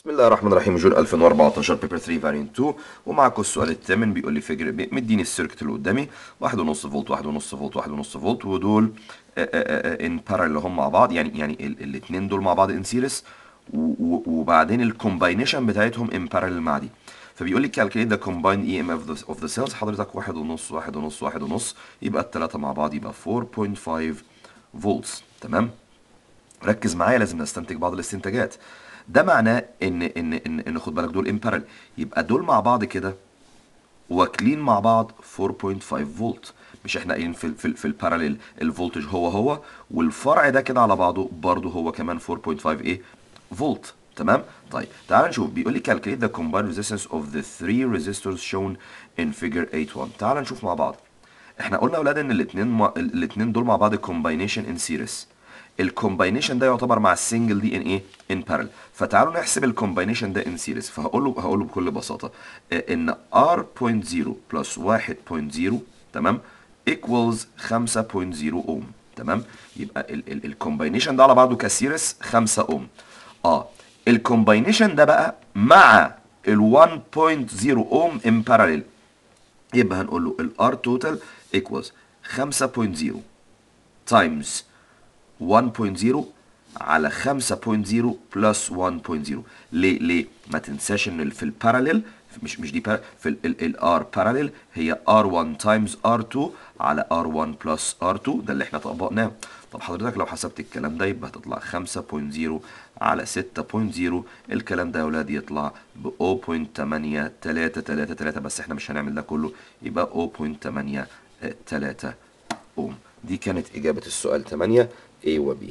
بسم الله الرحمن الرحيم جون 2014 بيبر 3 فارينت 2 ومعاكم السؤال الثامن بيقول لي فيجر بي- مديني السيركت اللي قدامي 1.5 فولت 1.5 فولت 1.5 فولت ودول ان بارallel هم مع بعض يعني يعني الاثنين دول مع بعض ان سيريس وبعدين الكومباينيشن بتاعتهم ان بارallel مع دي فبيقول لي calculate the combined EMF of the, of the cells حضرتك واحد ونص واحد ونص واحد ونص يبقى الثلاثة مع بعض يبقى 4.5 فولتس تمام ركز معايا لازم نستنتج بعض الاستنتاجات ده معناه ان ان ان, إن خد بالك دول امبارل يبقى دول مع بعض كده واكلين مع بعض 4.5 فولت مش احنا قايلين في ال في, ال في الباراليل الفولتج هو هو والفرع ده كده على بعضه برضه هو كمان 4.5 ايه فولت تمام طيب تعال نشوف بيقول لي calculate the combined resistance of the three resistors shown in figure 8.1 تعال نشوف مع بعض احنا قلنا يا اولاد ان الاثنين مع... الاثنين دول مع بعض combination in series الكومباينيشن ده يعتبر مع السنجل دي ان ايه ان بارل فتعالوا نحسب الكومباينيشن ده ان سيريز فهقول له هقول له بكل بساطه آه، ان r.0 بلس 1.0 تمام equals 5.0 اوم تمام يبقى الكومباينيشن ده على بعضه كسيريس 5 اوم اه الكومباينيشن ده بقى مع ال 1.0 اوم ان باراليل يبقى هنقول له ال R total equals 5.0 times 1.0 على 5.0 بلس 1.0 ليه ليه ما تنساش ان في الباراليل مش مش دي para- في الار باراليل هي R1 times R2 على R1 بلس R2 ده اللي احنا طبقناه طب حضرتك لو حسبت الكلام ده يبقى هتطلع 5.0 على 6.0 الكلام ده يا ولاد يطلع ب 0.833 بس احنا مش هنعمل ده كله يبقى 0.83 اوم دي كانت اجابة السؤال 8 A و B